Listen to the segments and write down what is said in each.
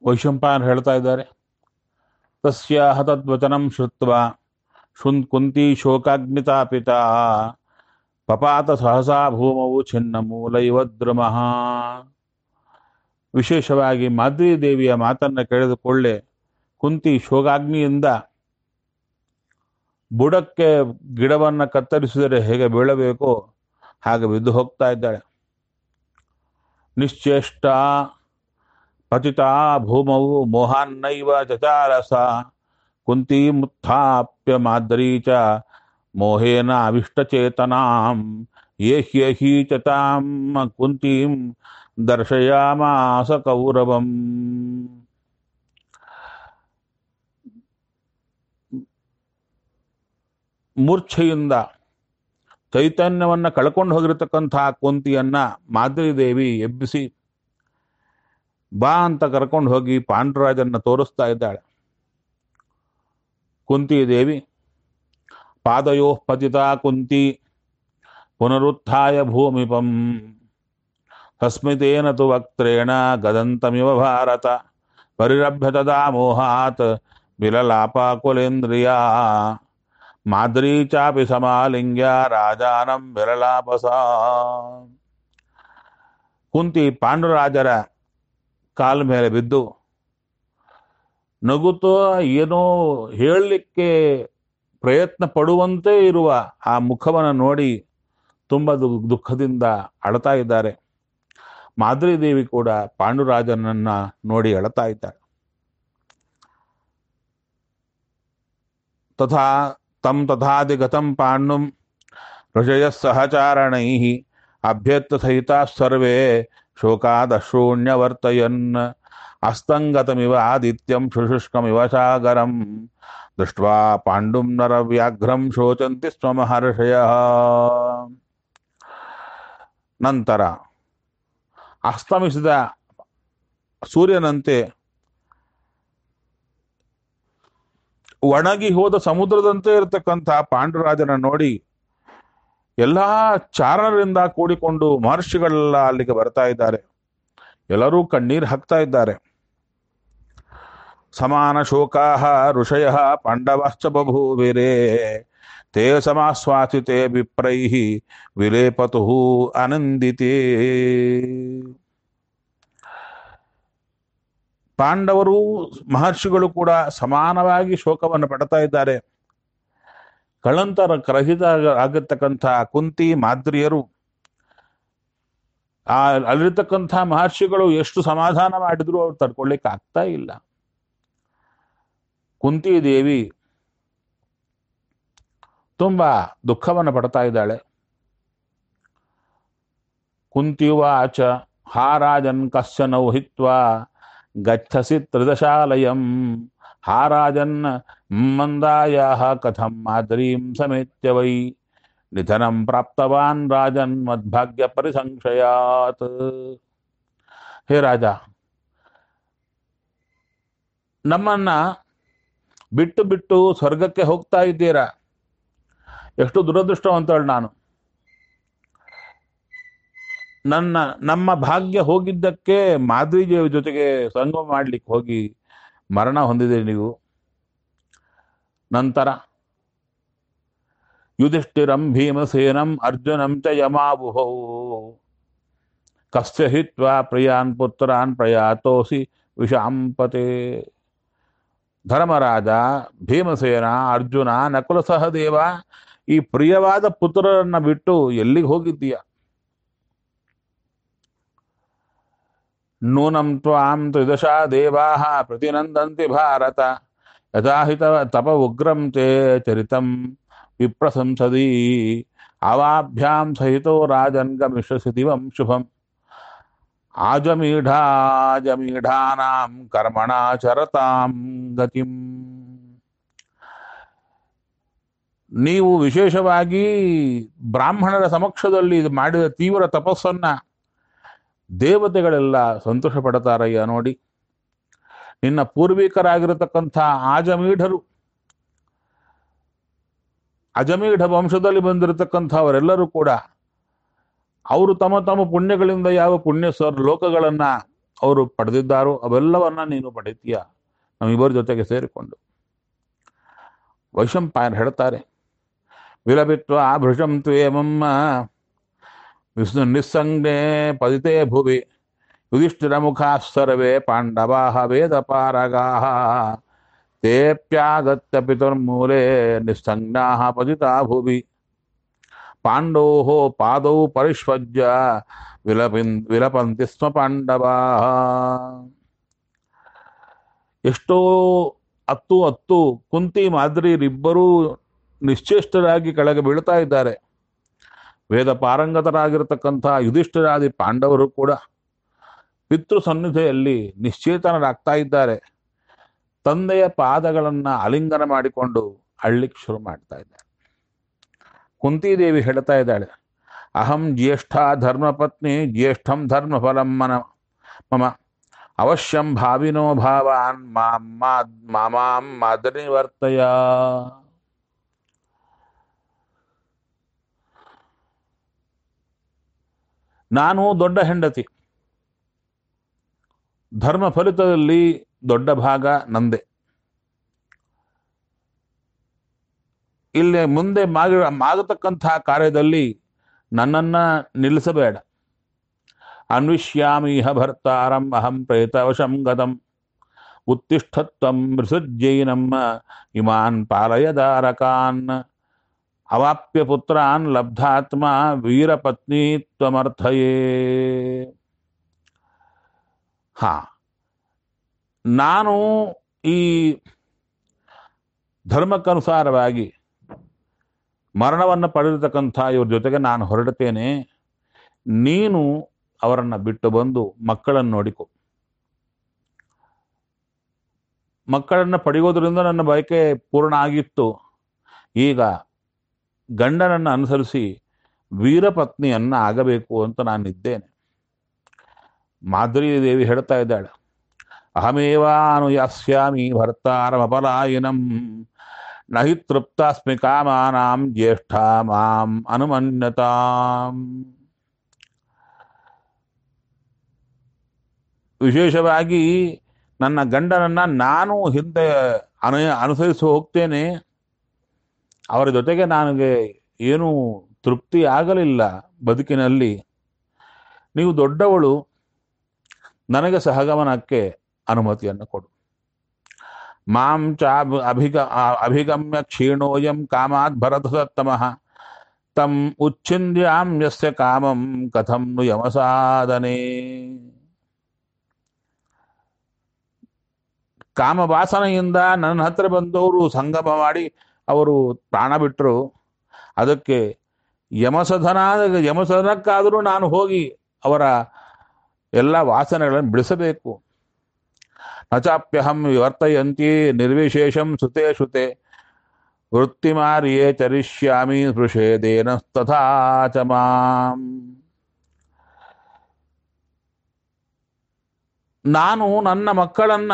ವೈಶಂಪಾಯನ್ ಹೇಳ್ತಾ ಇದ್ದಾರೆ ತಸ್ಯಾಹ ತದ್ವಚನಂ ಶ್ರುತ್ವ ಶುನ್ ಕುಂತಿ ಶೋಕಾಗ್ನಿತಾಪಿತ ಪಪಾತ ಸಹಸಾ ಭೂಮವು ಛಿನ್ನ ಮೂಲೈವ ದ್ರುಮಃ ವಿಶೇಷವಾಗಿ ಮಾದ್ರಿ ದೇವಿಯ ಮಾತನ್ನ ಕೇಳಿದುಕೊಳ್ಳೆ ಕುಂತಿ ಶೋಕಾಗ್ನಿಯಿಂದ ಬುಡಕ್ಕೆ ಗಿಡವನ್ನ ಕತ್ತರಿಸಿದರೆ ಹೇಗೆ ಬೀಳಬೇಕೋ ಹಾಗೆ ಬಿದ್ದು ಹೋಗ್ತಾ ಇದ್ದಾಳೆ ನಿಶ್ಚೇಷ್ಟ ಪತಿತಾ ಭೂಮವು ಮೋಹಾನ್ನೈವ ಚಚಾರಸ ಕುಂತಿ ಮುತ್ಥಾಪ್ಯ ಮಾದ್ರಿ ಚ ಮೋಹೇನ ಅವಿಷ್ಟಚೇತನಾಂ ಯೇ ಹ್ಯಹಿ ಚ ತಾಂ ಕುಂತೀಂ ದರ್ಶಯಾಮಾಸ ಕೌರವಂ ಮೂರ್ಛೆಯಿಂದ ಚೈತನ್ಯವನ್ನ ಕಳ್ಕೊಂಡು ಹೋಗಿರತಕ್ಕಂತಹ ಕುಂತಿಯನ್ನ ಮಾದ್ರಿ ದೇವಿ ಎಬ್ಬಿಸಿ ಬಾ ಅಂತ ಕರ್ಕೊಂಡು ಹೋಗಿ ಪಾಂಡುರಾಜನ್ನ ತೋರಿಸ್ತಾ ಇದ್ದಾಳೆ ಕುಂತಿ ದೇವಿ ಪಾದಯೋ ಪತಿತಾ ಕುಂತಿ ಪುನರುತ್ಥಾಯ ಭೂಮಿಪಂ ತಸ್ಮಿತೇನ ತು ವಕ್ತ್ರೇಣ ಗದಂತಮಿವ ಭಾರತ ಪರಿರಭ್ಯ ತದಾ ಮೋಹಾತ್ ವಿಲಲಾಪಾಕುಲೇಂದ್ರಿಯ ಮಾದ್ರೀ ಚಾಪಿ ಸಮಾಲಿಂಗ್ಯ ರಾಜಾನಂ ವಿರಲಾಪಸ ಕುಂತಿ ಪಾಂಡುರಾಜರ ಕಾಲ ಮೇಲೆ ಬಿದ್ದು ನಗುತ್ತೋ ಏನೋ ಹೇಳಲಿಕ್ಕೆ ಪ್ರಯತ್ನ ಪಡುವಂತೆ ಇರುವ ಆ ಮುಖವನ್ನು ನೋಡಿ ತುಂಬ ದು- ದುಃಖದಿಂದ ಅಳತಾ ಇದ್ದಾರೆ ಮಾದ್ರಿ ದೇವಿ ಕೂಡ ಪಾಂಡುರಾಜನನ್ನ ನೋಡಿ ಅಳತಾ ಇದ್ದಾರೆ ತಥಾ ತಂ ತಥಾಧಿಗತಂ ಪಾಂಡುಂ ಋಷಯ ಸಹಚಾರಣೈ ಅಭ್ಯರ್ಥ ಸಹಿತ ಸರ್ವೇ ಶೋಕಾದಶೂನ್ಯವರ್ತಯನ್ ಅಸ್ತಂಗತಮಿವ ಆದಿತ್ಯಂ ಶುಶುಷ್ಕಮಿವ ಸಾಗರಂ ದೃಷ್ಟ್ವಾ ಪಾಂಡುಂ ನರವ್ಯಾಘ್ರಂ ಶೋಚಂತಿ ಸ್ವ ಮಹರ್ಷಯ ನಂತರ ಅಸ್ತಮಿಸಿದ ಸೂರ್ಯನಂತೆ ಒಣಗಿ ಹೋದ ಸಮುದ್ರದಂತೆ ಇರತಕ್ಕಂಥ ಪಾಂಡುರಾಜನ ನೋಡಿ ಎಲ್ಲಾ ಚಾರಣರಿಂದ ಕೂಡಿಕೊಂಡು ಮಹರ್ಷಿಗಳೆಲ್ಲ ಅಲ್ಲಿಗೆ ಬರ್ತಾ ಇದ್ದಾರೆ ಎಲ್ಲರೂ ಕಣ್ಣೀರು ಹಾಕ್ತಾ ಇದ್ದಾರೆ ಸಮಾನ ಶೋಕಾಹ ಋಷಯ ಪಾಂಡವಾಶ್ಚ ಬಭೂವಿರೇ ತೇ ಸಮಾಸ್ವಾಸಿತೆ ವಿಪ್ರೈ ವಿಲೇಪತು ಆನಂದಿತೇ ಪಾಂಡವರು ಮಹರ್ಷಿಗಳು ಕೂಡ ಸಮಾನವಾಗಿ ಶೋಕವನ್ನು ಪಡ್ತಾ ಇದ್ದಾರೆ ಕಳಂತರ ರಹಿತ ಆಗಿರ್ತಕ್ಕಂಥ ಕುಂತಿ ಮಾದ್ರಿಯರು ಆ ಅಲ್ಲಿರ್ತಕ್ಕಂಥ ಮಹರ್ಷಿಗಳು ಎಷ್ಟು ಸಮಾಧಾನ ಮಾಡಿದ್ರು ಅವ್ರು ತಡ್ಕೊಳ್ಳಿಕ್ಕೆ ಆಗ್ತಾ ಇಲ್ಲ ಕುಂತಿ ದೇವಿ ತುಂಬಾ ದುಃಖವನ್ನು ಪಡ್ತಾ ಇದ್ದಾಳೆ ಕುಂತಿವಾಚ ಹಾರಾಜನ್ ಕಶ್ಚನೌ ಹಿತ್ವಾ ಗಚ್ಚಸಿ ತ್ರಿದಶಾಲಯಂ ಹಾರಾಜನ್ ಮಂದಾಯ ಕಥಂ ಮಾದ್ರೀಂ ಸಮೇತ್ಯ ವೈ ನಿಧನಂ ಪ್ರಾಪ್ತವಾನ್ ರಾಜನ್ ಮದ್ಭಾಗ್ಯ ಪರಿಸಂಶಯಾತ್ ಹೇ ರಾಜ ನಮ್ಮನ್ನ ಬಿಟ್ಟು ಬಿಟ್ಟು ಸ್ವರ್ಗಕ್ಕೆ ಹೋಗ್ತಾ ಇದ್ದೀರಾ ಎಷ್ಟು ದುರದೃಷ್ಟವಂತಳು ನಾನು ನನ್ನ ನಮ್ಮ ಭಾಗ್ಯ ಹೋಗಿದ್ದಕ್ಕೆ ಮಾಧವಿದೇವಿ ಜೊತೆಗೆ ಸಂಗಮ ಮಾಡ್ಲಿಕ್ಕೆ ಹೋಗಿ ಮರಣ ಹೊಂದಿದೆ ನೀವು ನಂತರ ಯುಧಿಷ್ಠಿರಂ ಭೀಮಸೇನಂ ಅರ್ಜುನಂ ಚ ಯಮಾಬುಹೌ ಕಸ್ಯ ಹಿತ್ವಾ ಪ್ರಿಯಾನ್ ಪುತ್ರಾನ್ ಪ್ರಯಾತೋಸಿ ವಿಷಾಂಪತೆ ಧರ್ಮರಾಜ ಭೀಮಸೇನ ಅರ್ಜುನ ನಕುಲ ಸಹದೇವ ಈ ಪ್ರಿಯವಾದ ಪುತ್ರರನ್ನ ಬಿಟ್ಟು ಎಲ್ಲಿಗೆ ಹೋಗಿದ್ದೀಯ ನೂನಂ ತ್ವಾಂ ತ್ರಿದಶಾ ದೇವಾಃ ಪ್ರತಿನಂದಂತಿ ಭಾರತ ಯಥಾಹಿತ ತಪ ಉಗ್ರಂ ತೇ ಚರಿತಂ ವಿಪ್ರಸಂಸದಿ ಅವಾಭ್ಯಾಂ ಸಹಿತೋ ರಾಜನ್ ಗಮಿಷ್ಯಸಿ ದಿವಂ ಶುಭಂ ಆಜಮೀಢಾಜಮೀಢಾನಾಂ ಕರ್ಮಣಾಚರತಾಂ ಗತಿಂ ನೀವು ವಿಶೇಷವಾಗಿ ಬ್ರಾಹ್ಮಣರ ಸಮಕ್ಷದಲ್ಲಿ ಇದು ಮಾಡಿದ ತೀವ್ರ ತಪಸ್ಸನ್ನ ದೇವತೆಗಳೆಲ್ಲ ಸಂತೋಷ ಪಡ್ತಾರಯ್ಯ ನೋಡಿ ನಿನ್ನ ಪೂರ್ವಿಕರಾಗಿರತಕ್ಕಂಥ ಆಜಮೀಢರು ಅಜಮೀಢ ವಂಶದಲ್ಲಿ ಬಂದಿರತಕ್ಕಂಥವರೆಲ್ಲರೂ ಕೂಡ ಅವರು ತಮ್ಮ ತಮ್ಮ ಪುಣ್ಯಗಳಿಂದ ಯಾವ ಪುಣ್ಯ ಸ್ವರ್ ಲೋಕಗಳನ್ನ ಅವರು ಪಡೆದಿದ್ದಾರೋ ಅವೆಲ್ಲವನ್ನ ನೀನು ಪಡಿತೀಯ ನಮ್ಮಿಬ್ಬರ ಜೊತೆಗೆ ಸೇರಿಕೊಂಡು ವೈಶಂಪಾಯನ ಹೇಳ್ತಾರೆ ವಿಲಪಿತ್ವ ಭೃಶಂ ತ್ವೇಮಮ್ಮ ವಿಷ್ಣು ನಿಸ್ಸಂಜ್ಞೆ ಪದಿತೆ ಭುವಿ ಯುಧಿಷ್ಠಿರ ಮುಖಾ ಸರ್ವೇ ಪಾಂಡವಾಹ ವೇದ ಪಾರಗಾಹ ತೇಪ್ಯಾಗತ್ಯ ಪಿತುರ್ಮೂಲೆ ನಿಸ್ಸಂಜ್ಞಾ ಪತಿತಾ ಭುವಿ ಪಾಂಡೋ ಪಾದೌ ಪರಿಷ್ವಜ್ಯ ವಿಲಪಿನ್ ವಿಲಪಂತಿ ಸ್ಮ ಪಾಂಡವಾ ಎಷ್ಟೋ ಹತ್ತು ಹತ್ತು ಕುಂತಿ ಮಾದ್ರಿರಿಬ್ಬರೂ ನಿಶ್ಚೇಷ್ಟರಾಗಿ ಕೆಳಗೆ ಬೀಳ್ತಾ ಇದ್ದಾರೆ ವೇದ ಪಾರಂಗತರಾಗಿರತಕ್ಕಂಥ ಯುಧಿಷ್ಠಿರಾದಿ ಪಾಂಡವರು ಕೂಡ ಪಿತೃ ಸನ್ನಿಧಿಯಲ್ಲಿ ನಿಶ್ಚೇತನರಾಗ್ತಾ ಇದ್ದಾರೆ ತಂದೆಯ ಪಾದಗಳನ್ನ ಆಲಿಂಗನ ಮಾಡಿಕೊಂಡು ಅಳ್ಳಿಕ್ ಶುರು ಮಾಡ್ತಾ ಇದ್ದಾರೆ ಕುಂತಿದೇವಿ ಹೇಳ್ತಾ ಇದ್ದಾಳೆ ಅಹಂ ಜ್ಯೇಷ್ಠ ಧರ್ಮಪತ್ನಿ ಜ್ಯೇಷ್ಠಂ ಧರ್ಮಫಲಂ ಮನ ಮಮ ಅವಶ್ಯಂ ಭಾವಿನೋ ಭಾವಾನ್ ಮಾಂ ಮಾದ್- ಮಾಮಾಂ ಮಾದರಿವರ್ತಯ ನಾನು ದೊಡ್ಡ ಹೆಂಡತಿ ಧರ್ಮ ಫಲಿತದಲ್ಲಿ ದೊಡ್ಡ ಭಾಗ ನಂದೆ ಇಲ್ಲಿ ಮುಂದೆ ಮಾಗ ಆಗತಕ್ಕಂತಹ ಕಾರ್ಯದಲ್ಲಿ ನನ್ನನ್ನ ನಿಲ್ಲಿಸಬೇಡ ಅನ್ವಿಷ್ಯಾಮೀಹ ಭರ್ತಾರಂ ಅಹಂ ಪ್ರೇತವಶಂ ಗತಂ ಉತ್ತಿಷ್ಠತ್ವಂ ಮೃಸಜ್ಜೈನಮ್ಮ ಇಮಾನ್ ಪಾಲಯದಾರಕಾನ್ ಅವಾಪ್ಯ ಪುತ್ರಾನ್ ಲಬ್ಧಾತ್ಮ ವೀರಪತ್ನಿ ತ್ವಮರ್ಥಯೇ ಹಾ ನಾನು ಈ ಧರ್ಮಕ್ಕನುಸಾರವಾಗಿ ಮರಣವನ್ನು ಪಡೆದಿರ್ತಕ್ಕಂಥ ಇವ್ರ ಜೊತೆಗೆ ನಾನು ಹೊರಡುತ್ತೇನೆ ನೀನು ಅವರನ್ನ ಬಿಟ್ಟು ಬಂದು ಮಕ್ಕಳನ್ನು ನೋಡಿಕೊ ಮಕ್ಕಳನ್ನ ಪಡೆಯೋದ್ರಿಂದ ನನ್ನ ಬಯಕೆ ಪೂರ್ಣ ಆಗಿತ್ತು ಈಗ ಗಂಡನನ್ನು ಅನುಸರಿಸಿ ವೀರಪತ್ನಿಯನ್ನ ಆಗಬೇಕು ಅಂತ ನಾನಿದ್ದೇನೆ ಮಾಧುರಿ ದೇವಿ ಹೇಳ್ತಾ ಇದ್ದಾಳೆ ಅಹಮೇವಾನು ಯಾಸ್ಯಾಮಿ ಭರ್ತಾರಮಪಲಾಯನಂ ನಹಿ ತೃಪ್ತಾಸ್ಮಿ ಕಾಮಾನಾಂ ಜ್ಯೇಷ್ಠ ಮಾಂ ಅನುಮನ್ಯತಾಂ ವಿಶೇಷವಾಗಿ ನನ್ನ ಗಂಡನನ್ನ ನಾನು ಹಿಂದೆ ಅನು ಅನುಸರಿಸಿ ಹೋಗ್ತೇನೆ ಅವರ ಜೊತೆಗೆ ನನಗೆ ಏನೂ ತೃಪ್ತಿ ಆಗಲಿಲ್ಲ ಬದುಕಿನಲ್ಲಿ ನೀವು ದೊಡ್ಡವಳು ನನಗೆ ಸಹಗಮನಕ್ಕೆ ಅನುಮತಿಯನ್ನು ಕೊಡು ಮಾಂ ಚ ಅಭಿಗ ಆ- ಅಭಿಗಮ್ಯ ಕ್ಷೀಣೋಯಂ ಕಾಮಾತ್ ಭರತಸತ್ತಮಃ ತಂ ಉಚ್ಛಿಂದ್ಯಾಂ ಯಸ್ಯ ಕಾಮಂ ಕಥಂ ನು ಯಮಸಾದನೆ ಕಾಮವಾಸನೆಯಿಂದ ನನ್ನ ಹತ್ರ ಬಂದವರು ಸಂಗಮ ಮಾಡಿ ಅವರು ಪ್ರಾಣ ಬಿಟ್ಟರು ಅದಕ್ಕೆ ಯಮಸಧನ ಯಮಸದನಕ್ಕಾದರೂ ನಾನು ಹೋಗಿ ಅವರ ಎಲ್ಲ ವಾಸನೆಗಳನ್ನು ಬಿಡಿಸಬೇಕು ನಚಾಪ್ಯಹಂ ವಿವರ್ತಯಂತಿ ನಿರ್ವಿಶೇಷಂ ಸುತೆ ಶುತೆ ವೃತ್ತಿಮಾರ್ಯೇ ಚರಿಷ್ಯಾಮಿ ಸ್ಪೃಶೇದೇನ ತಥಾ ಚ ಮಾಂ ನಾನು ನನ್ನ ಮಕ್ಕಳನ್ನ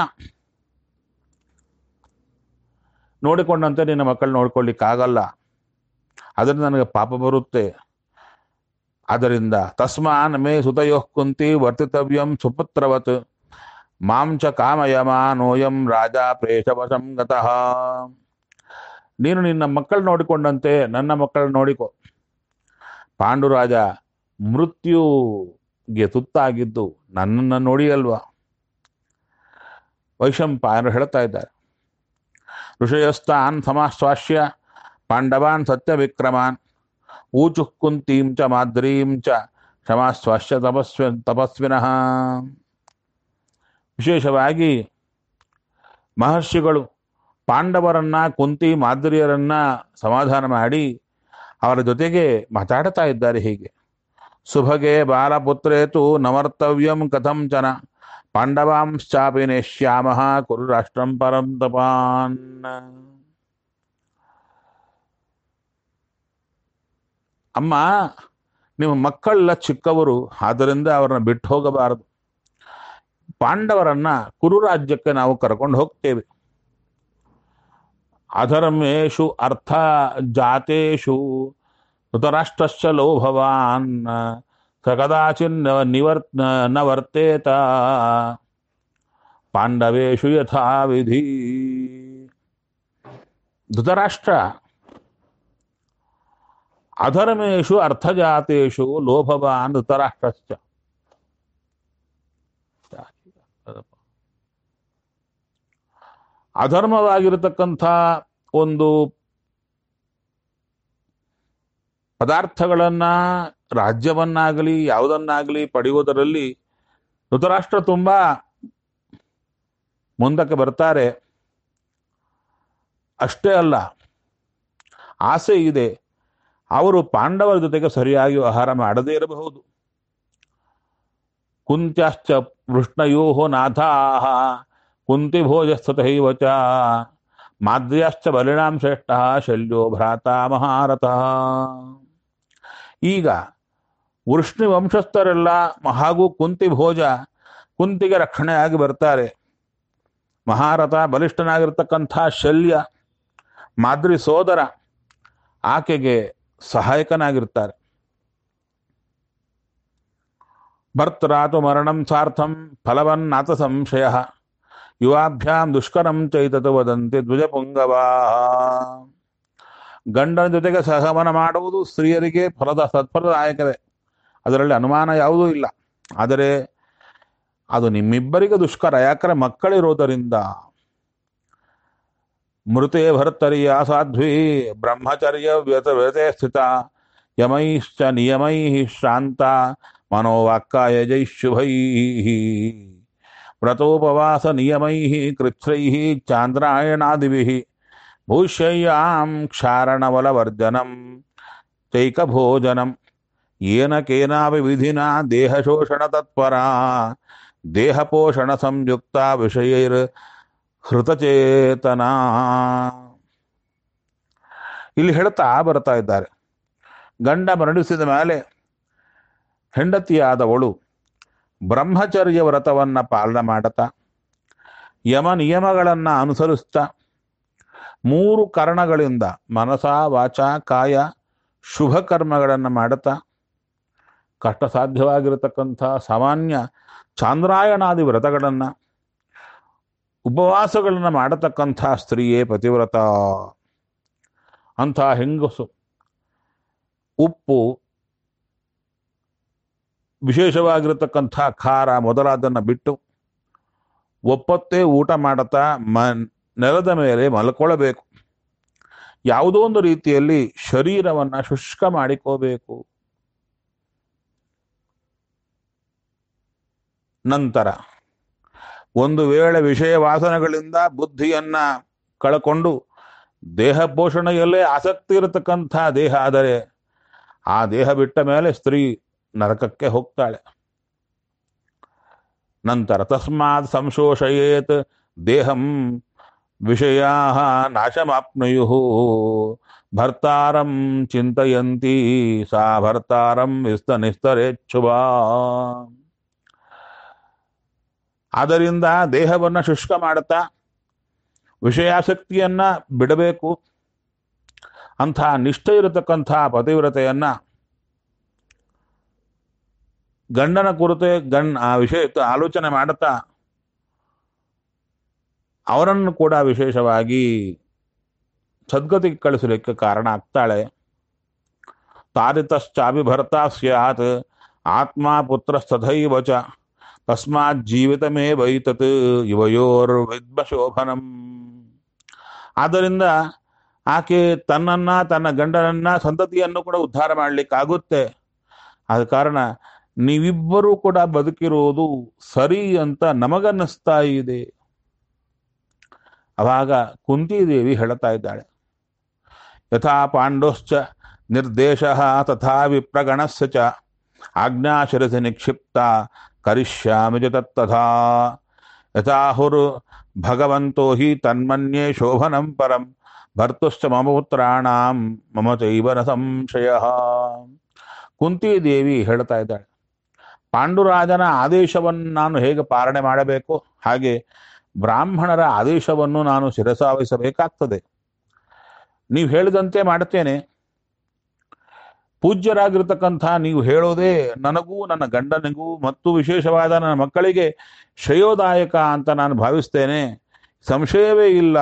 ನೋಡಿಕೊಂಡಂತೆ ನಿನ್ನ ಮಕ್ಕಳು ನೋಡ್ಕೊಳ್ಳಿಕ್ಕಾಗಲ್ಲ ಅದರಿಂದ ನನಗೆ ಪಾಪ ಬರುತ್ತೆ ಆದ್ದರಿಂದ ತಸ್ಮಾನ್ ಮೇ ಸುತಯೋ ಕುಂತಿ ವರ್ತಿತವ್ಯಂ ಸುಪುತ್ರವತ್ ಮಾಂ ಚ ಕಾಮಯಮಾನೋಯಂ ರಾಜ ಪ್ರೇಷವಶಂ ಗತಃ ನೀನು ನಿನ್ನ ಮಕ್ಕಳು ನೋಡಿಕೊಂಡಂತೆ ನನ್ನ ಮಕ್ಕಳು ನೋಡಿಕೊ ಪಾಂಡುರಾಜ ಮೃತ್ಯುಗೆ ತುತ್ತಾಗಿದ್ದು ನನ್ನನ್ನು ನೋಡಿ ಅಲ್ವಾ ವೈಶಂಪಾಯನರು ಹೇಳ್ತಾ ಇದ್ದಾರೆ ಋಷಯಸ್ತಾನ್ ಸಮಾಶ್ವಾಸ್ಯ ಪಾಂಡವಾನ್ ಸತ್ಯವಿಕ್ರಮಾನ್ ಊಚು ಕುಂತೀಂ ಚ ಮಾದ್ರೀಂ ಚ ಕ್ಷಮಾಶ್ವಾಸ್ಯ ತಪಸ್ವಿ ತಪಸ್ವಿನಃ ವಿಶೇಷವಾಗಿ ಮಹರ್ಷಿಗಳು ಪಾಂಡವರನ್ನ ಕುಂತಿ ಮಾದ್ರಿಯರನ್ನ ಸಮಾಧಾನ ಮಾಡಿ ಅವರ ಜೊತೆಗೆ ಮಾತಾಡ್ತಾ ಇದ್ದಾರೆ ಹೀಗೆ ಸುಭಗೆ ಬಾಲಪುತ್ರೇತು ನಮರ್ತವ್ಯಂ ಕಥಂ ಚನ ಪಾಂಡವಾಂಶ್ಚಾಪಿ ನೇಷ್ಯಾಮ ಕುರು ರಾಷ್ಟ್ರಂ ಪರಂ ತಪಾನ್ ಅಮ್ಮ ನಿಮ್ಮ ಮಕ್ಕಳೆಲ್ಲ ಚಿಕ್ಕವರು ಆದ್ದರಿಂದ ಅವರನ್ನ ಬಿಟ್ಟು ಹೋಗಬಾರದು ಪಾಂಡವರನ್ನ ಕುರು ರಾಜ್ಯಕ್ಕೆ ನಾವು ಕರ್ಕೊಂಡು ಹೋಗ್ತೇವೆ ಅಧರ್ಮೇಶು ಅರ್ಥ ಜಾತೇಶು ಧೃತರಾಷ್ಟ್ರಶ್ಚ ಲೋಭವಾನ್ ಸ ಕದಾಚಿನ್ ನಿವರ್ ನ ವರ್ತೇತ ಪಾಂಡವೇಶು ಯಥಾವಿಧಿ ಧೃತರಾಷ್ಟ್ರ ಅಧರ್ಮೇಶು ಅರ್ಥಜಾತೇಶು ಲೋಭವಾನ್ ಧೃತರಾಷ್ಟ್ರಶ್ಚ ಅಧರ್ಮವಾಗಿರತಕ್ಕಂಥ ಒಂದು ಪದಾರ್ಥಗಳನ್ನ ರಾಜ್ಯವನ್ನಾಗಲಿ ಯಾವುದನ್ನಾಗಲಿ ಪಡೆಯುವುದರಲ್ಲಿ ಧೃತರಾಷ್ಟ್ರ ತುಂಬಾ ಮುಂದಕ್ಕೆ ಬರ್ತಾರೆ ಅಷ್ಟೇ ಅಲ್ಲ ಆಸೆ ಇದೆ ಅವರು ಪಾಂಡವರ ಜೊತೆಗೆ ಸರಿಯಾಗಿ ಆಹಾರ ಮಾಡದೇ ಇರಬಹುದು ಕುಂತ್ಯಾಶ್ಚ ವೃಷ್ಣಯೋ ನಾಥಾಹ ಕುಂತಿ ಭೋಜಸ್ತಥೈವ ಚ ಮಾದ್ರ್ಯಾಶ್ಚ ಬಲಿನಾಂ ಶ್ರೇಷ್ಠ ಶಲ್ಯೋ ಭ್ರಾತ ಮಹಾರಥ ಈಗ ವೃಷ್ಣಿ ವಂಶಸ್ಥರೆಲ್ಲ ಹಾಗೂ ಕುಂತಿ ಭೋಜ ಕುಂತಿಗೆ ರಕ್ಷಣೆಯಾಗಿ ಬರ್ತಾರೆ ಮಹಾರಥ ಬಲಿಷ್ಠನಾಗಿರ್ತಕ್ಕಂಥ ಶಲ್ಯ ಮಾದ್ರಿ ಸೋದರ ಆಕೆಗೆ ಸಹಾಯಕನಾಗಿರ್ತಾರೆ ಭರ್ತರಾತು ಮರಣಂ ಸಾರ್ಥಂ ಫಲವನ್ನಾತ ಸಂಶಯ ಯುವಾಭ್ಯಾಂ ದುಷ್ಕರಂ ಚೈತತು ವದಂತಿ ದ್ವಿಜಪುಂಗವಾ ಗಂಡನ ಜೊತೆಗೆ ಸಹಮನ ಮಾಡುವುದು ಸ್ತ್ರೀಯರಿಗೆ ಫಲದ ಸತ್ಫಲದಾಯಕವೇ ಅದರಲ್ಲಿ ಅನುಮಾನ ಯಾವುದೂ ಇಲ್ಲ ಆದರೆ ಅದು ನಿಮ್ಮಿಬ್ಬರಿಗೆ ದುಷ್ಕರ ಯಾಕಂದ್ರೆ ಮಕ್ಕಳಿರೋದರಿಂದ ಮೃತೆ ಭರ್ತರಿಯ ಸಾಧ್ವಿ ಬ್ರಹ್ಮಚರ್ಯ ವ್ಯತ ವ್ಯತೆ ಸ್ಥಿತ ಯಮೈಶ್ಚ ನಿಯಮೈ ಶ್ರಾಂತ ಮನೋವಾಕ್ಕಾಯ ಜೈಶುಭೈ ವ್ರತೋಪವಾಸ ನಿಯಮೈ ಕೃಚ್ಛ್ರೈ ಚಾಂದ್ರಾಯಣಾದಿಭಿ ಭೂಷ್ಯಯ್ಯಾಂ ಕ್ಷಾರಣವಲವರ್ಜನಂ ಚೈಕಭೋಜನಂ ಏನ ಕೇನಾಪಿ ವಿಧಿನ ದೇಹಶೋಷಣ ತತ್ಪರ ದೇಹಪೋಷಣ ಸಂಯುಕ್ತ ವಿಷಯೈರ್ ಹೃತಚೇತನ ಇಲ್ಲಿ ಹೇಳ್ತಾ ಬರ್ತಾ ಇದ್ದಾರೆ ಗಂಡ ಮರಣಿಸಿದ ಮೇಲೆ ಹೆಂಡತಿಯಾದವಳು ಬ್ರಹ್ಮಚರ್ಯ ವ್ರತವನ್ನ ಪಾಲನೆ ಮಾಡುತ್ತಾ ಯಮ ನಿಯಮಗಳನ್ನ ಅನುಸರಿಸ್ತಾ ಮೂರು ಕರ್ಣಗಳಿಂದ ಮನಸ ವಾಚ ಕಾಯ ಶುಭ ಕರ್ಮಗಳನ್ನು ಮಾಡುತ್ತಾ ಕಷ್ಟ ಸಾಧ್ಯವಾಗಿರತಕ್ಕಂಥ ಸಾಮಾನ್ಯ ಚಾಂದ್ರಾಯಣಾದಿ ವ್ರತಗಳನ್ನು ಉಪವಾಸಗಳನ್ನು ಮಾಡತಕ್ಕಂಥ ಸ್ತ್ರೀಯೇ ಪತಿವ್ರತ ಅಂಥ ಹೆಂಗಸು ಉಪ್ಪು ವಿಶೇಷವಾಗಿರತಕ್ಕಂಥ ಖಾರ ಮೊದಲಾದನ್ನು ಬಿಟ್ಟು ಒಪ್ಪತ್ತೇ ಊಟ ಮಾಡುತ್ತಾ ಮ ನೆಲದ ಮೇಲೆ ಮಲ್ಕೊಳ್ಳಬೇಕು ಯಾವುದೋ ಒಂದು ರೀತಿಯಲ್ಲಿ ಶರೀರವನ್ನ ಶುಷ್ಕ ಮಾಡಿಕೋಬೇಕು ನಂತರ ಒಂದು ವೇಳೆ ವಿಷಯ ವಾಸನೆಗಳಿಂದ ಬುದ್ಧಿಯನ್ನ ಕಳಕೊಂಡು ದೇಹ ಪೋಷಣೆಯಲ್ಲೇ ಆಸಕ್ತಿ ಇರತಕ್ಕಂಥ ದೇಹ ಆದರೆ ಆ ದೇಹ ಬಿಟ್ಟ ಮೇಲೆ ಸ್ತ್ರೀ ನರಕಕ್ಕೆ ಹೋಗ್ತಾಳೆ ನಂತರ ತಸ್ಮಾತ್ ಸಂಶೋಷಯೇತ್ ದೇಹಂ ವಿಷಯಾ ನಾಶಮಾಪ್ನುಯು ಭರ್ತಾರಂ ಚಿಂತಯಂತಿ ಸಾ ಭರ್ತಾರಂ ವಿಸ್ತ ನಿಸ್ತರೇಚ್ಛುಭಾ ಆದ್ದರಿಂದ ದೇಹವನ್ನ ಶುಷ್ಕ ಮಾಡುತ್ತಾ ವಿಷಯಾಸಕ್ತಿಯನ್ನ ಬಿಡಬೇಕು ಅಂಥ ನಿಷ್ಠೆ ಇರತಕ್ಕಂಥ ಪತಿವ್ರತೆಯನ್ನ ಗಂಡನ ಕುರಿತೆ ಗಂಡ ಆ ವಿಷಯ ಆಲೋಚನೆ ಮಾಡುತ್ತಾ ಅವರನ್ನು ಕೂಡ ವಿಶೇಷವಾಗಿ ಸದ್ಗತಿಗೆ ಕಳಿಸಲಿಕ್ಕೆ ಕಾರಣ ಆಗ್ತಾಳೆ ತಾರಿತಶ್ಚಾಭಿಭರ್ತಾ ಸ್ಯಾತ್ ಆತ್ಮ ಪುತ್ರ ಸದೈವ ಚ ತಸ್ಮಾತ್ ಜೀವಿತಮೇ ವೈತತ್ ಯುವಯೋರ್ ವಿದ್ಮಶೋಭನಂ ಆದ್ದರಿಂದ ಆಕೆ ತನ್ನನ್ನ ತನ್ನ ಗಂಡನನ್ನ ಸಂತತಿಯನ್ನು ಕೂಡ ಉದ್ಧಾರ ಮಾಡ್ಲಿಕ್ಕಾಗುತ್ತೆ ಆದ ಕಾರಣ ನೀವಿಬ್ಬರೂ ಕೂಡ ಬದುಕಿರುವುದು ಸರಿ ಅಂತ ನಮಗನ್ನಿಸ್ತಾ ಇದೆ ಅವಾಗ ಕುಂತಿದೇವಿ ಹೇಳ್ತಾ ಇದ್ದಾಳೆ ಯಥಾ ಪಾಂಡೋಶ್ಚ ನಿರ್ದೇಶ ತಥಾ ವಿಪ್ರಗಣಸ್ಯ ಚ ಆಜ್ಞಾಶಿರಸಿ ನಿಕ್ಷಿಪ್ತ ಕರಿಷ್ಯಾಮಿ ಚ ತತ್ತಥಾ ಯಥಾಹುರ್ ಭಗವಂತೋ ಹಿ ತನ್ಮನ್ಯೇ ಶೋಭನಂ ಪರಂ ಭರ್ತುಶ್ಚ ಮಮ ಪುತ್ರಾಣಾಂ ಮಮ ಚೈವ ನ ಸಂಶಯ ಕುಂತಿದೇವಿ ಹೇಳ್ತಾ ಇದ್ದಾಳೆ ಪಾಂಡುರಾಜನ ಆದೇಶವನ್ನು ನಾನು ಹೇಗೆ ಪಾಲನೆ ಮಾಡಬೇಕು ಹಾಗೆ ಬ್ರಾಹ್ಮಣರ ಆದೇಶವನ್ನು ನಾನು ಶಿರಸಾವಹಿಸಬೇಕಾಗ್ತದೆ ನೀವು ಹೇಳಿದಂತೆ ಮಾಡುತ್ತೇನೆ ಪೂಜ್ಯರಾಗಿರ್ತಕ್ಕಂಥ ನೀವು ಹೇಳೋದೇ ನನಗೂ ನನ್ನ ಗಂಡನಿಗೂ ಮತ್ತು ವಿಶೇಷವಾದ ನನ್ನ ಮಕ್ಕಳಿಗೆ ಶ್ರೇಯೋದಾಯಕ ಅಂತ ನಾನು ಭಾವಿಸ್ತೇನೆ ಸಂಶಯವೇ ಇಲ್ಲ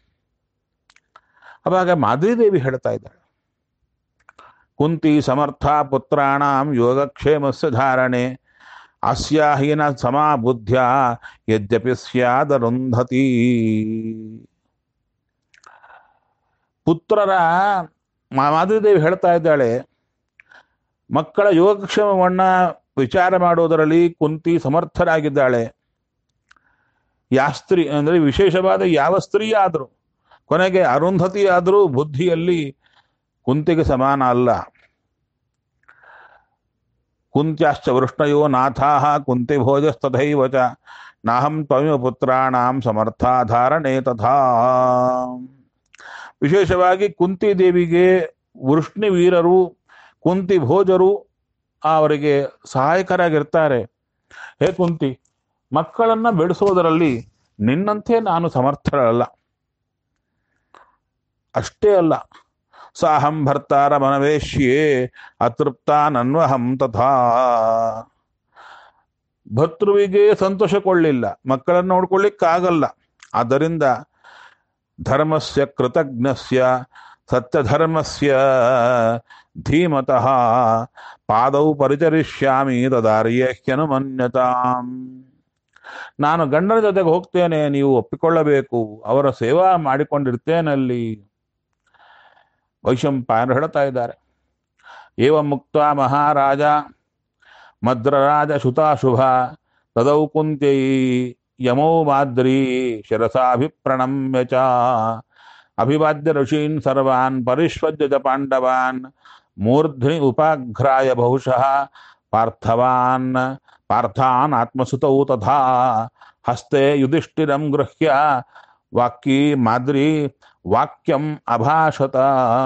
ಅವಾಗ ಮಾದ್ರಿದೇವಿ ಹೇಳ್ತಾ ಇದ್ದಾಳೆ ಕುಂತಿ ಸಮರ್ಥ ಪುತ್ರಾಣಂ ಯೋಗಕ್ಷೇಮಸ್ಯ ಧಾರಣೆ ಅಸ್ಯಾಹೀನ ಸಮಾಬುದ್ಧ್ಯ ಯದ್ಯಪಿ ಸ್ಯಾದರುಂಧತಿ ಪುತ್ರರ ಮಾ- ಮಾಧುರಿದೇವಿ ಹೇಳ್ತಾ ಇದ್ದಾಳೆ ಮಕ್ಕಳ ಯೋಗಕ್ಷೇಮವನ್ನ ವಿಚಾರ ಮಾಡೋದರಲ್ಲಿ ಕುಂತಿ ಸಮರ್ಥರಾಗಿದ್ದಾಳೆ ಯಾ ಸ್ತ್ರೀ ಅಂದ್ರೆ ವಿಶೇಷವಾದ ಯಾವ ಸ್ತ್ರೀ ಆದರೂ ಕೊನೆಗೆ ಅರುಂಧತಿ ಆದರೂ ಬುದ್ಧಿಯಲ್ಲಿ ಕುಂತಿಗೆ ಸಮಾನ ಅಲ್ಲ ಕುಂತ್ಯಾಶ್ಚ ವೃಷ್ಣಯೋ ನಾಥಾಹ ಕುಂತಿ ಭೋಜಸ್ತಥೈವ ಚ ನಾಹಂ ತ್ವಮಿವ ಪುತ್ರಾಣಾಂ ಸಮರ್ಥಾಧಾರಣೆ ತಥಾ ವಿಶೇಷವಾಗಿ ಕುಂತಿ ದೇವಿಗೆ ವೃಷ್ಣಿ ವೀರರು ಕುಂತಿ ಭೋಜರು ಅವರಿಗೆ ಸಹಾಯಕರಾಗಿರ್ತಾರೆ ಹೇ ಕುಂತಿ ಮಕ್ಕಳನ್ನ ಬೆಳೆಸೋದರಲ್ಲಿ ನಿನ್ನಂತೆ ನಾನು ಸಮರ್ಥರಲ್ಲ ಅಷ್ಟೇ ಅಲ್ಲ ಸಾಹಂ ಭರ್ತಾರ ಮನವೇಶ್ಯೇ ಅತೃಪ್ತ ನನ್ವಹಂ ತಥಾ ಭರ್ತೃವಿಗೆ ಸಂತೋಷಕೊಳ್ಳಿಲ್ಲ ಮಕ್ಕಳನ್ನು ನೋಡ್ಕೊಳ್ಳಿಕ್ಕಾಗಲ್ಲ ಆದ್ದರಿಂದ ಧರ್ಮಸ್ಯ ಕೃತಜ್ಞಸ್ಯ ಸತ್ಯಧರ್ಮಸ್ಯ ಧೀಮತಃ ಪಾದೌ ಪರಿಚರಿಷ್ಯಾಮಿ ತದಾರ್ಯಹ್ಯನುಮನ್ಯತಾಂ ನಾನು ಗಂಡನ ಜೊತೆಗೆ ಹೋಗ್ತೇನೆ ನೀವು ಒಪ್ಪಿಕೊಳ್ಳಬೇಕು ಅವರ ಸೇವಾ ಮಾಡಿಕೊಂಡಿರ್ತೇನಲ್ಲಿ ವೈಶಂಪಾಯನರು ಹೇಳ್ತಾ ಇದ್ದಾರೆ ಏವ ಮುಕ್ತ ಮಹಾರಾಜ ಮದ್ರರಾಜ ಶುತಾಶುಭ ತದೌ ಕುಂತ್ಯೈ ಯಮೌ ಮಾದ್ರಿ ಶಿರಸಾಭಿಪ್ರಣಮ್ಯ ಚ ಅಭಿವಾದ್ಯ ಋಷೀನ್ ಸರ್ವಾನ್ ಪರಿಷ್ವಜ್ಯ ಚ ಪಾಂಡವಾನ್ ಮೂರ್ಧ್ನಿ ಉಪಾಘ್ರಾಯ ಬಹುಶಃ ಪಾರ್ಥವಾನ್ ಪಾರ್ಥಾನ್ ಆತ್ಮಸುತೌ ತಥಾ ಹಸ್ತೆ ಯುಧಿಷ್ಠಿರಂ ಗೃಹ್ಯ ವಾಕ್ಯೀ ಮಾದ್ರಿ ವಾಕ್ಯಂ ಅಭಾಷತ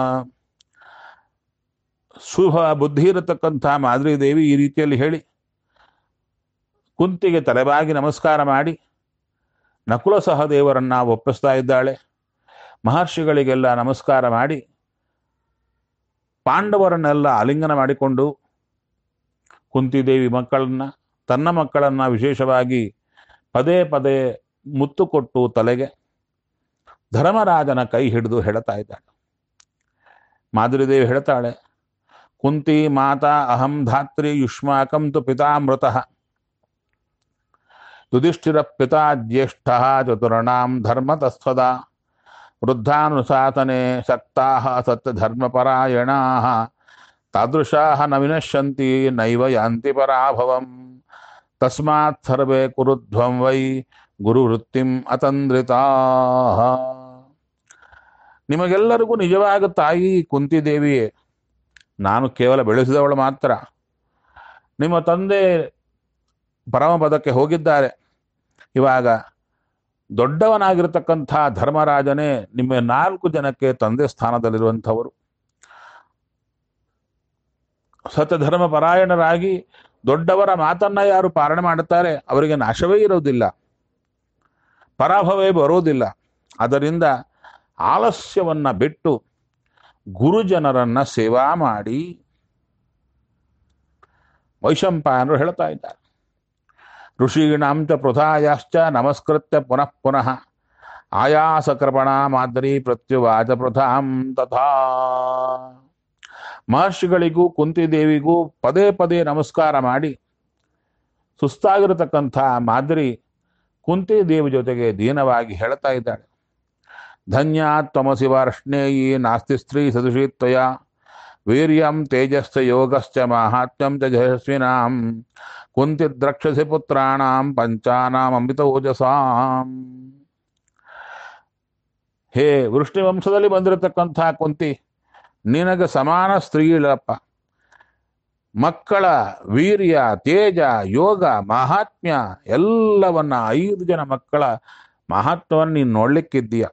ಶುಭ ಬುದ್ಧಿ ಇರತಕ್ಕಂಥ ಮಾದ್ರಿ ದೇವಿ ಈ ರೀತಿಯಲ್ಲಿ ಹೇಳಿ ಕುಂತಿಗೆ ತಲೆಬಾಗಿ ನಮಸ್ಕಾರ ಮಾಡಿ ನಕುಲ ಸಹದೇವರನ್ನ ಒಪ್ಪಿಸ್ತಾ ಇದ್ದಾಳೆ ಮಹರ್ಷಿಗಳಿಗೆಲ್ಲ ನಮಸ್ಕಾರ ಮಾಡಿ ಪಾಂಡವರನ್ನೆಲ್ಲ ಆಲಿಂಗನ ಮಾಡಿಕೊಂಡು ಕುಂತಿದೇವಿ ಮಕ್ಕಳನ್ನ ತನ್ನ ಮಕ್ಕಳನ್ನ ವಿಶೇಷವಾಗಿ ಪದೇ ಪದೇ ಮುತ್ತು ಕೊಟ್ಟು ತಲೆಗೆ ಧರ್ಮರಾಜನ ಕೈ ಹಿಡಿದು ಹೇಳ್ತಾ ಇದ್ದಾಳೆ ಮಾಧುರಿದೇವಿ ಹೇಳ್ತಾಳೆ ಕುಂತಿ ಮಾತಾ ಅಹಂ ಧಾತ್ರಿ ಯುಷ್ಮಾಕಂ ತು ಪಿತಾ ಮೃತಃ ಯುಧಿಷ್ಠಿರ ಪಿತಾ ಜ್ಯೇಷ್ಠ ಚತುರ್ಣಾಂ ಧರ್ಮತಸ್ಥದ ವೃದ್ಧಾನುಸಾತನೆ ಸಕ್ತಾ ಸತ್ಯಧರ್ಮಪರಾಯಣಾ ತಾದೃಶಾ ನ ವಿನಶ್ಯಂತಿ ನೈವ ಯಾಂತಿ ಪರಾಭವಂ ತಸ್ಮಾತ್ ಸರ್ವೇ ಕುರುಧ್ವಂ ವೈ ಗುರುವೃತ್ತಿಂ ಅತಂದ್ರಿತಾ ನಿಮಗೆಲ್ಲರಿಗೂ ನಿಜವಾಗ ತಾಯಿ ಕುಂತಿದೇವಿಯೇ ನಾನು ಕೇವಲ ಬೆಳೆಸಿದವಳು ಮಾತ್ರ ನಿಮ್ಮ ತಂದೆ ಪರಮಪದಕ್ಕೆ ಹೋಗಿದ್ದಾರೆ ಇವಾಗ ದೊಡ್ಡವನಾಗಿರ್ತಕ್ಕಂಥ ಧರ್ಮರಾಜನೇ ನಿಮ್ಮ ನಾಲ್ಕು ಜನಕ್ಕೆ ತಂದೆ ಸ್ಥಾನದಲ್ಲಿರುವಂಥವರು ಸತ್ಯಧರ್ಮ ಪರಾಯಣರಾಗಿ ದೊಡ್ಡವರ ಮಾತನ್ನ ಯಾರು ಪಾಲನೆ ಮಾಡುತ್ತಾರೆ ಅವರಿಗೆ ನಾಶವೇ ಇರೋದಿಲ್ಲ ಪರಾಭವೇ ಬರೋದಿಲ್ಲ ಅದರಿಂದ ಆಲಸ್ಯವನ್ನ ಬಿಟ್ಟು ಗುರುಜನರನ್ನ ಸೇವಾ ಮಾಡಿ ವೈಶಂಪಾಯನರು ಹೇಳ್ತಾ ಇದ್ದಾರೆ ಋಷೀಣಾಂ ಚ ಪೃಥಾಯಾಶ್ಚ ನಮಸ್ಕೃತ್ಯ ಪುನಃ ಪುನಃ ಆಯಾಸ ಕೃಪಣ ಮಾದರಿ ಪ್ರತ್ಯುವಾಚ ಪೃಥಾಂ ತಥಾ ಮಹರ್ಷಿಗಳಿಗೂ ಕುಂತಿದೇವಿಗೂ ಪದೇ ಪದೇ ನಮಸ್ಕಾರ ಮಾಡಿ ಸುಸ್ತಾಗಿರತಕ್ಕಂಥ ಮಾದರಿ ಕುಂತಿದೇವಿ ಜೊತೆಗೆ ದೀನವಾಗಿ ಹೇಳ್ತಾ ಇದ್ದಾಳೆ ಧನ್ಯ ತ್ವಮಸಿ ವಾರ್ಷ್ಣೇಯಿ ನಾಸ್ತಿ ಸ್ತ್ರೀ ಸದೃಶಿ ತ್ವಯ ವೀರ್ಯಂ ತೇಜಸ್ಸ ಯೋಗಶ್ಚ ಮಾಹಾತ್ಮ್ಯಂ ಚ ಜಯಸ್ವಿನಾಂ ಕುಂತಿ ದ್ರಕ್ಷಸಿ ಪುತ್ರಾಣಾಂ ಪಂಚಾನಾಂ ಅಮೃತ ಓಜಸಾಂ ಹೇ ವೃಷ್ಣಿ ವಂಶದಲ್ಲಿ ಬಂದಿರತಕ್ಕಂಥ ಕುಂತಿ ನಿನಗೆ ಸಮಾನ ಸ್ತ್ರೀ ಇಲ್ಲಪ್ಪ ಮಕ್ಕಳ ವೀರ್ಯ ತೇಜ ಯೋಗ ಮಹಾತ್ಮ್ಯ ಎಲ್ಲವನ್ನ ಐದು ಜನ ಮಕ್ಕಳ ಮಹತ್ವವನ್ನು ನೀನು ನೋಡ್ಲಿಕ್ಕಿದ್ದೀಯ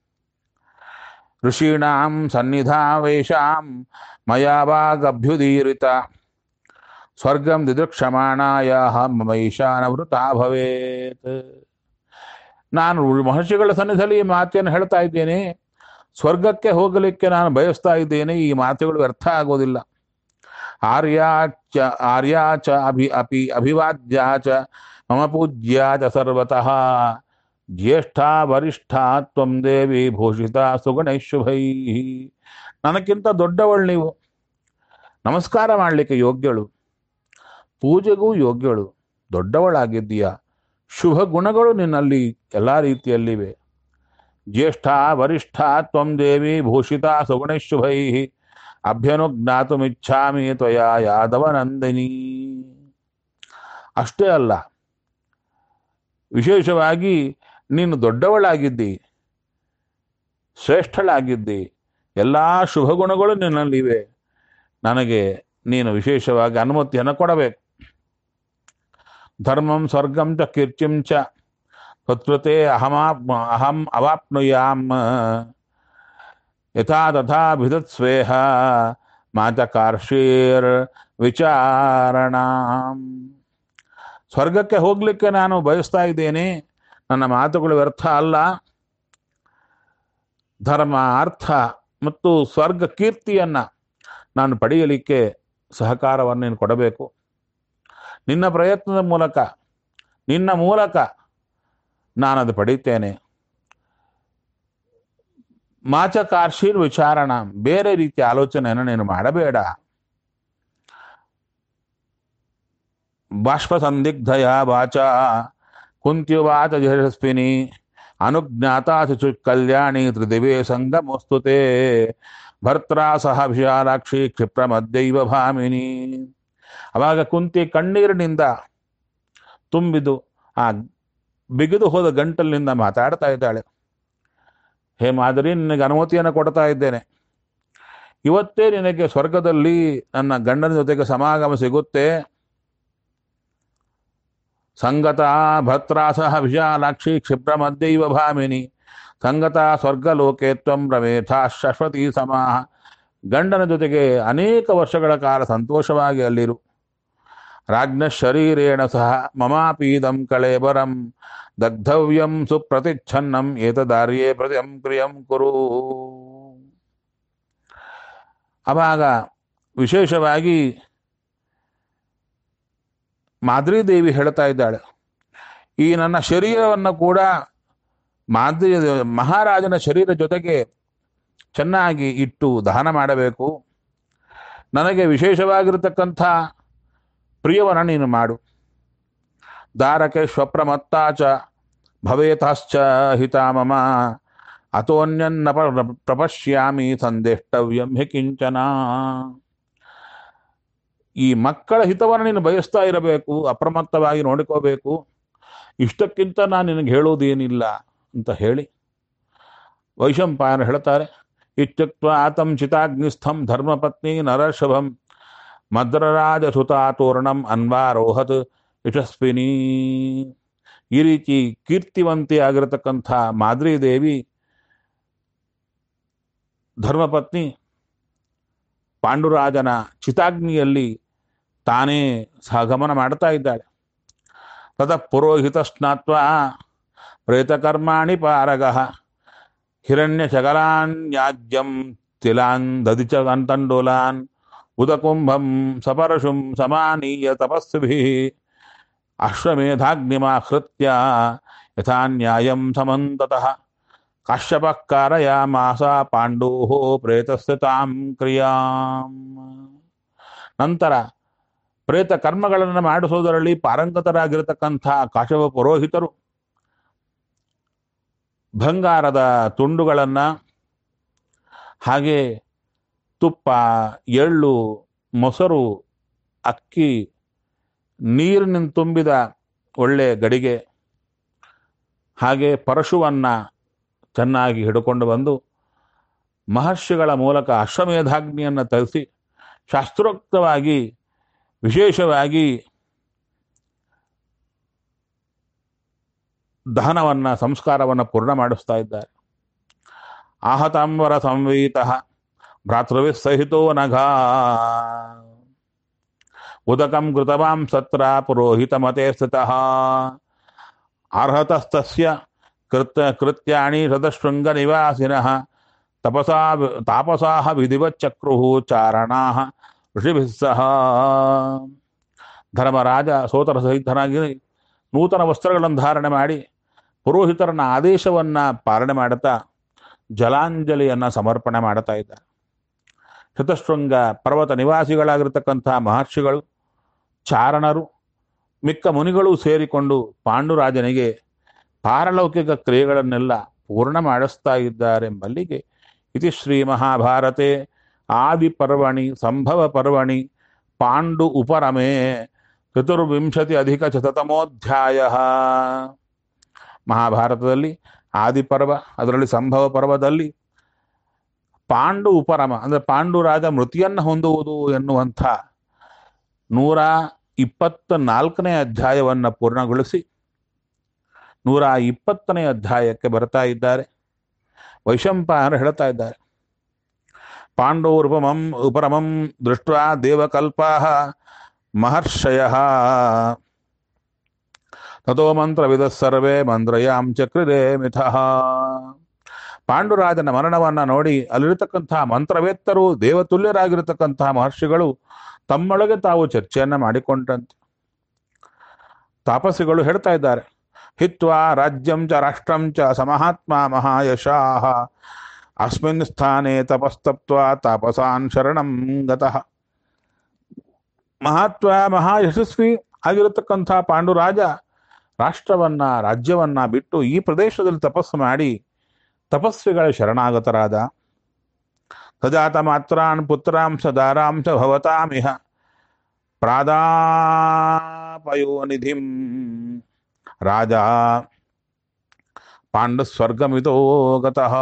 ಋಷೀಣಾಂ ಸನ್ನಿಧಾವೇಶಾಂ ಮಯಾವಾಗಭ್ಯುದೀರಿತ ಸ್ವರ್ಗಂ ದಿದೃಕ್ಷಮಾಣಾಯ ಮಮೈಶಾನವೃತಾ ಭವೇತ್ ನಾನು ಮಹರ್ಷಿಗಳ ಸನ್ನಿಧಿಯಲ್ಲಿ ಈ ಮಾತನ್ನು ಹೇಳ್ತಾ ಇದ್ದೇನೆ ಸ್ವರ್ಗಕ್ಕೆ ಹೋಗಲಿಕ್ಕೆ ನಾನು ಬಯಸ್ತಾ ಇದ್ದೇನೆ ಈ ಮಾತುಗಳು ವ್ಯರ್ಥ ಆಗೋದಿಲ್ಲ ಆರ್ಯಾಚ ಆರ್ಯಾಚ ಅಭಿ ಅಪಿ ಅಭಿವಾದ್ಯಾ ಚ ಮಮ ಪೂಜ್ಯಾ ಚ ಸರ್ವತಃ ಜ್ಯೇಷ್ಠ ವರಿಷ್ಠ ತ್ವಂ ದೇವಿ ಭೂಷಿತ ಸುಗುಣೈಶುಭೈ ನನಕ್ಕಿಂತ ದೊಡ್ಡವಳು ನೀವು ನಮಸ್ಕಾರ ಮಾಡಲಿಕ್ಕೆ ಯೋಗ್ಯಳು ಪೂಜೆಗೂ ಯೋಗ್ಯಳು ದೊಡ್ಡವಳಾಗಿದ್ದೀಯ ಶುಭ ಗುಣಗಳು ನಿನ್ನಲ್ಲಿ ಎಲ್ಲ ರೀತಿಯಲ್ಲಿವೆ ಜ್ಯೇಷ್ಠ ವರಿಷ್ಠ ತ್ವಂ ದೇವಿ ಭೂಷಿತ ಸುಗುಣೈಶುಭೈ ಅಭ್ಯನುಜ್ಞಾತುಮಿಚ್ಛಾಮಿ ತ್ವಯಾ ಯಾದವ ನಂದಿನಿ ಅಷ್ಟೇ ಅಲ್ಲ ವಿಶೇಷವಾಗಿ ನೀನು ದೊಡ್ಡವಳಾಗಿದ್ದಿ ಶ್ರೇಷ್ಠಳಾಗಿದ್ದಿ ಎಲ್ಲ ಶುಭ ಗುಣಗಳು ನಿನ್ನಲ್ಲಿವೆ ನನಗೆ ನೀನು ವಿಶೇಷವಾಗಿ ಅನುಮತಿಯನ್ನು ಕೊಡಬೇಕು ಧರ್ಮಂ ಸ್ವರ್ಗಂ ಚ ಕೀರ್ತಿಂ ಚ ತತ್ವತೆ ಅಹಮಾಪ್ ಅಹಂ ಅವಾಪ್ನುಯಾಮ್ ಯಥಾ ತಥಾ ಭಿದತ್ಸ್ವೇಹ ಮಾತಕಾರ್ಷೀರ್ ವಿಚಾರಣಾಂ ಸ್ವರ್ಗಕ್ಕೆ ಹೋಗ್ಲಿಕ್ಕೆ ನಾನು ಬಯಸ್ತಾ ಇದ್ದೇನೆ ನನ್ನ ಮಾತುಗಳು ವ್ಯರ್ಥ ಅಲ್ಲ ಧರ್ಮ ಅರ್ಥ ಮತ್ತು ಸ್ವರ್ಗ ಕೀರ್ತಿಯನ್ನ ನಾನು ಪಡೆಯಲಿಕ್ಕೆ ಸಹಕಾರವನ್ನು ನೀನು ಕೊಡಬೇಕು ನಿನ್ನ ಪ್ರಯತ್ನದ ಮೂಲಕ ನಿನ್ನ ಮೂಲಕ ನಾನದು ಪಡೀತೇನೆ ಮಾಚಕಾರ್ಷೀರ್ ವಿಚಾರಣ ಬೇರೆ ರೀತಿಯ ಆಲೋಚನೆಯನ್ನು ನೀನು ಮಾಡಬೇಡ ಬಾಷ್ಪ ಸಂದಿಗ್ಧಯ ವಾಚ ಕುಂತ್ಯುವಾಚ ಯಶಸ್ವಿನಿ ಅನುಜ್ಞಾತಾ ಚು ಕಲ್ಯಾಣಿ ತ್ರಿದಿವೇ ಸಂಗಮೋಸ್ತುತೆ ಭರ್ತ್ರಾ ಸಹ ವಿಶಾಲಾಕ್ಷಿ ಕ್ಷಿಪ್ರ ಮಧ್ಯೈವ ಭಾಮಿನಿ ಅವಾಗ ಕುಂತಿ ಕಣ್ಣೀರಿನಿಂದ ತುಂಬಿದು ಆ ಬಿಗಿದು ಹೋದ ಗಂಟಲಿನಿಂದ ಮಾತಾಡ್ತಾ ಇದ್ದಾಳೆ ಹೇ ಮಾದರಿ ನಿನಗೆ ಅನುಮತಿಯನ್ನು ಕೊಡ್ತಾ ಇದ್ದೇನೆ ಇವತ್ತೇ ನಿನಗೆ ಸ್ವರ್ಗದಲ್ಲಿ ನನ್ನ ಗಂಡನ ಜೊತೆಗೆ ಸಮಾಗಮ ಸಿಗುತ್ತೆ ಸಂಗತ ಭತ್ರಾಸಹ ವಿಶಾಲಾಕ್ಷಿ ಕ್ಷಿಪ್ರ ಮಧ್ಯೈವ ಭಾಮಿನಿ ಸಂಗತ ಸ್ವರ್ಗಲೋಕೆ ತ್ವಂ ರಮೇಥ ಶಶ್ವತಿ ಸಮಾಹ ಗಂಡನ ಜೊತೆಗೆ ಅನೇಕ ವರ್ಷಗಳ ಕಾಲ ಸಂತೋಷವಾಗಿ ಅಲ್ಲಿರು ರಾಜ್ಞ ಶರೀರೇಣ ಸಹ ಮಮಾಪೀದಂ ಕಳೇಬರಂ ದಗ್ಧವ್ಯಂ ಸುಪ್ರತಿಚ್ಛನ್ನಂ ಏತದಾರ್ಯೇ ಪ್ರತಿಯಂ ಕ್ರಿಯಂ ಕುರು ಅವಾಗ ವಿಶೇಷವಾಗಿ ಮಾದ್ರಿ ದೇವಿ ಹೇಳ್ತಾ ಇದ್ದಾಳೆ ಈ ನನ್ನ ಶರೀರವನ್ನು ಕೂಡ ಮಾದ್ರಿ ಮಹಾರಾಜನ ಶರೀರ ಜೊತೆಗೆ ಚೆನ್ನಾಗಿ ಇಟ್ಟು ದಹನ ಮಾಡಬೇಕು ನನಗೆ ವಿಶೇಷವಾಗಿರತಕ್ಕಂಥ ಪ್ರಿಯವನ್ನು ನೀನು ಮಾಡು ದಾರಕೆ ಸ್ವಪ್ರಮತ್ತಾಚ ಭವೇತಾಶ್ಚ ಹಿತಾ ಮಮ ಅಥೋನ್ಯನ್ನ ಪ- ಪ್ರಪಶ್ಯಾಮಿ ಸಂದೇಷ್ಟವ್ಯಂ ಹಿ ಕಿಂಚನ ಈ ಮಕ್ಕಳ ಹಿತವನ್ನು ನೀನು ಬಯಸ್ತಾ ಇರಬೇಕು ಅಪ್ರಮತ್ತವಾಗಿ ನೋಡಿಕೋಬೇಕು ಇಷ್ಟಕ್ಕಿಂತ ನಾನು ನಿನಗೆ ಹೇಳುವುದೇನಿಲ್ಲ ಅಂತ ಹೇಳಿ ವೈಶಂಪಾಯನ ಹೇಳ್ತಾರೆ ಇತ್ಯುಕ್ತ ಆತಂ ಚಿತಾಗ್ನಿಸ್ಥಂ ಧರ್ಮಪತ್ನಿ ನರಶಭಂ ಮದ್ರರಾಜ ಸುತಾತೋರಣಂ ಅನ್ವಾರೋಹತ್ ಯಶಸ್ವಿನಿ ಈ ರೀತಿ ಕೀರ್ತಿವಂತಿ ಆಗಿರತಕ್ಕಂಥ ಮಾದ್ರಿ ದೇವಿ ಧರ್ಮಪತ್ನಿ ಪಾಂಡುರಾಜನ ಚಿತಾಗ್ನಿಯಲ್ಲಿ ತಾನೇ ಸಹಗಮನ ಮಾಡ್ತಾ ಇದ್ದಾಳೆ ತದ ಪುರೋಹಿತ ಸ್ನಾತ್ವ ಪ್ರೇತಕರ್ಮಾಣಿ ಪಾರಗ ಹಿರಣ್ಯ ಶಕಲಾನ್ಯಾಜ್ಯಂ ತಿಲಾನ್ ದದಿಚ ಅಂತಂಡೋಲಾನ್ ಉದಕುಂಭಂ ಸಪರಶುಂ ಸಮಾನೀಯ ತಪಸ್ವಿಭಿ ಅಶ್ವಮೇಧಾಗ್ನಿಮಾಹೃತ್ಯ ಯಥಾ ನ್ಯಾಯಂ ಸಮಂತತಃ ಕಾಶ್ಯಪ ಕಾರಯಾಮಾಸ ಪಾಂಡೋ ಪ್ರೇತಸ್ಯ ತಾಂ ಕ್ರಿಯಾಂ ನಂತರ ಪ್ರೇತ ಕರ್ಮಗಳನ್ನು ಮಾಡಿಸೋದರಲ್ಲಿ ಪಾರಂಗತರಾಗಿರತಕ್ಕಂಥ ಕಾಶವ ಪುರೋಹಿತರು ಬಂಗಾರದ ತುಂಡುಗಳನ್ನು ಹಾಗೆ ತುಪ್ಪ ಎಳ್ಳು ಮೊಸರು ಅಕ್ಕಿ ನೀರಿನಿಂದ ತುಂಬಿದ ಒಳ್ಳೆ ಗಡಿಗೆ ಹಾಗೆ ಪರಶುವನ್ನ ಚೆನ್ನಾಗಿ ಹಿಡ್ಕೊಂಡು ಬಂದು ಮಹರ್ಷಿಗಳ ಮೂಲಕ ಅಶ್ವಮೇಧಾಗ್ನಿಯನ್ನು ತರಿಸಿ ಶಾಸ್ತ್ರೋಕ್ತವಾಗಿ ವಿಶೇಷವಾಗಿ ದಹನವನ್ನ ಸಂಸ್ಕಾರವನ್ನು ಪೂರ್ಣ ಮಾಡಿಸ್ತಾ ಇದ್ದಾರೆ ಆಹತಾಂಬರ ಸಂವೀತ ಭ್ರಾತೃವಿಸ್ಸಹಿತೋ ನಘ ಉದಕಂ ಕೃತವಾಂ ಸತ್ರ ಪುರೋಹಿತ ಮತೆ ಸ್ಥಿತಃ ಅರ್ಹತಸ್ತಸ್ಯ ಕೃತ್ಯ ಕೃತ್ಯಾಣಿ ಶತಶೃಂಗ ನಿವಾಸಿನಃ ತಪಸಾ ತಾಪಸಾಹ ವಿಧಿವಚ್ಚಕ್ರುಃ ಚಾರಣಾಃ ಋಷಿಭಿಃ ಸಹ ಧರ್ಮರಾಜ ಸೋತರ ಸಹಿತನಾಗಿ ನೂತನ ವಸ್ತ್ರಗಳನ್ನು ಧಾರಣೆ ಮಾಡಿ ಪುರೋಹಿತರನ್ನ ಆದೇಶವನ್ನ ಪಾಲನೆ ಮಾಡುತ್ತಾ ಜಲಾಂಜಲಿಯನ್ನ ಸಮರ್ಪಣೆ ಮಾಡ್ತಾ ಇದ್ದಾರೆ ಶತಶೃಂಗ ಪರ್ವತ ನಿವಾಸಿಗಳಾಗಿರ್ತಕ್ಕಂಥ ಮಹರ್ಷಿಗಳು ಚಾರಣರು ಮಿಕ್ಕ ಮುನಿಗಳು ಸೇರಿಕೊಂಡು ಪಾಂಡುರಾಜನಿಗೆ ಪಾರಲೌಕಿಕ ಕ್ರಿಯೆಗಳನ್ನೆಲ್ಲ ಪೂರ್ಣ ಮಾಡಿಸ್ತಾ ಇದ್ದಾರೆಂಬಲ್ಲಿಗೆ ಇತಿ ಶ್ರೀ ಮಹಾಭಾರತೆ ಆದಿ ಪರ್ವಣಿ ಸಂಭವ ಪರ್ವಣಿ ಪಾಂಡು ಉಪರಮೆ ಚತುರ್ವಿಂಶತಿ ಅಧಿಕ ಶತತಮೋಧ್ಯಾಯ ಮಹಾಭಾರತದಲ್ಲಿ ಆದಿ ಪರ್ವ ಅದರಲ್ಲಿ ಸಂಭವ ಪರ್ವದಲ್ಲಿ ಪಾಂಡು ಉಪರಮ ಅಂದ್ರೆ ಪಾಂಡುರಾಜ ಮೃತಿಯನ್ನು ಹೊಂದುವುದು ಎನ್ನುವಂಥ ನೂರ ಇಪ್ಪತ್ತ ನಾಲ್ಕನೇ ಅಧ್ಯಾಯವನ್ನ ಪೂರ್ಣಗೊಳಿಸಿ ನೂರ ಇಪ್ಪತ್ತನೇ ಅಧ್ಯಾಯಕ್ಕೆ ಬರ್ತಾ ಇದ್ದಾರೆ ವೈಶಂಪಾಯನರು ಹೇಳ್ತಾ ಇದ್ದಾರೆ ಪಾಂಡವರುಪಮಂ ಉಪರಮಂ ದೃಷ್ಟ ದೇವಕಲ್ಪಾ ಮಹರ್ಷಯ ತಥೋ ಮಂತ್ರವಿದ ಸರ್ವೇ ಮಂತ್ರಯಾಂ ಚಕ್ರಿರೇ ಮಿಥಃ ಪಾಂಡುರಾಜನ ಮರಣವನ್ನ ನೋಡಿ ಅಲ್ಲಿರತಕ್ಕಂತಹ ಮಂತ್ರವೇತ್ತರು ದೇವತುಲ್ಯರಾಗಿರತಕ್ಕಂತಹ ಮಹರ್ಷಿಗಳು ತಮ್ಮೊಳಗೆ ತಾವು ಚರ್ಚೆಯನ್ನ ಮಾಡಿಕೊಂಡಂತೆ ತಾಪಸಿಗಳು ಹೇಳ್ತಾ ಇದ್ದಾರೆ ಹಿತ್ವಾ ರಾಜ್ಯಂ ಚ ರಾಷ್ಟ್ರಂ ಚ ಸಮಹಾತ್ಮ ಮಹಾಯಶಾಹ ಅಸ್ಮಿನ್ ಸ್ಥಾನೆ ತಪಸ್ತಪ್ತ್ವ ತಾಪಸಾನ್ ಶರಣಂ ಗತಃ ಮಹಾತ್ವ ಮಹಾಯಶಸ್ವಿ ಆಗಿರತಕ್ಕಂಥ ಪಾಂಡುರಾಜ ರಾಷ್ಟ್ರವನ್ನ ರಾಜ್ಯವನ್ನ ಬಿಟ್ಟು ಈ ಪ್ರದೇಶದಲ್ಲಿ ತಪಸ್ಸು ಮಾಡಿ ತಪಸ್ವಿಗಳ ಶರಣಾಗತರಾದ ಸಜಾತ ಮಾತ್ರಾನ್ ಪುತ್ರಾಂಶ ದಾರಾಂಶ ಭವತಾಮಿಹ ಪ್ರಾದಾಪಯೋನಿಧಿಂ ರಾಜ ಪಾಂಡುಸ್ವರ್ಗಮಿತೋ ಗತಃ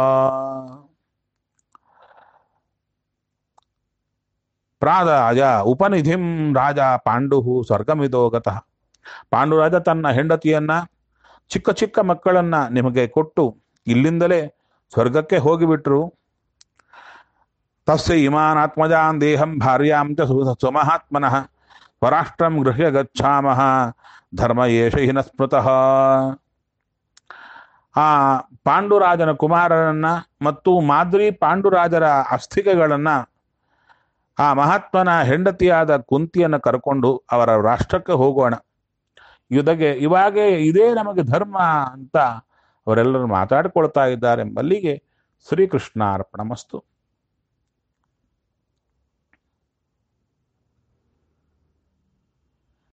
ಪ್ರಾದಾಯ ಉಪನಿಧಿಂ ರಾಜ ಪಾಂಡು ಸ್ವರ್ಗಮಿದೋ ಗತಃ ಪಾಂಡುರಾಜ ತನ್ನ ಹೆಂಡತಿಯನ್ನ ಚಿಕ್ಕ ಚಿಕ್ಕ ಮಕ್ಕಳನ್ನ ನಿಮಗೆ ಕೊಟ್ಟು ಇಲ್ಲಿಂದಲೇ ಸ್ವರ್ಗಕ್ಕೆ ಹೋಗಿಬಿಟ್ರು ತಸ್ಯ ಇಮಾನಾತ್ಮಜಾನ್ ದೇಹಂ ಭಾರ್ಯಾಂ ಚ ಸು- ಸ್ವಮಹಾತ್ಮನಃ ಸ್ವರಾಷ್ಟ್ರಂ ಗೃಹ್ಯ ಗಚ್ಛಾಮಃ ಧರ್ಮ ಏಷ ಹಿನ ಸ್ಮೃತಃ ಆ ಪಾಂಡುರಾಜನ ಕುಮಾರನನ್ನ ಮತ್ತು ಮಾದ್ರಿ ಪಾಂಡುರಾಜರ ಅಸ್ಥಿಗೆಗಳನ್ನ ಆ ಮಹಾತ್ಮನ ಹೆಂಡತಿಯಾದ ಕುಂತಿಯನ್ನು ಕರ್ಕೊಂಡು ಅವರ ರಾಷ್ಟ್ರಕ್ಕೆ ಹೋಗೋಣ ಇದಾಗೆ ಇವಾಗೆ ಇದೇ ನಮಗೆ ಧರ್ಮ ಅಂತ ಅವರೆಲ್ಲರೂ ಮಾತಾಡಿಕೊಳ್ತಾ ಇದ್ದಾರೆ ಎಂಬಲ್ಲಿಗೆ ಶ್ರೀಕೃಷ್ಣ ಅರ್ಪಣಮಸ್ತು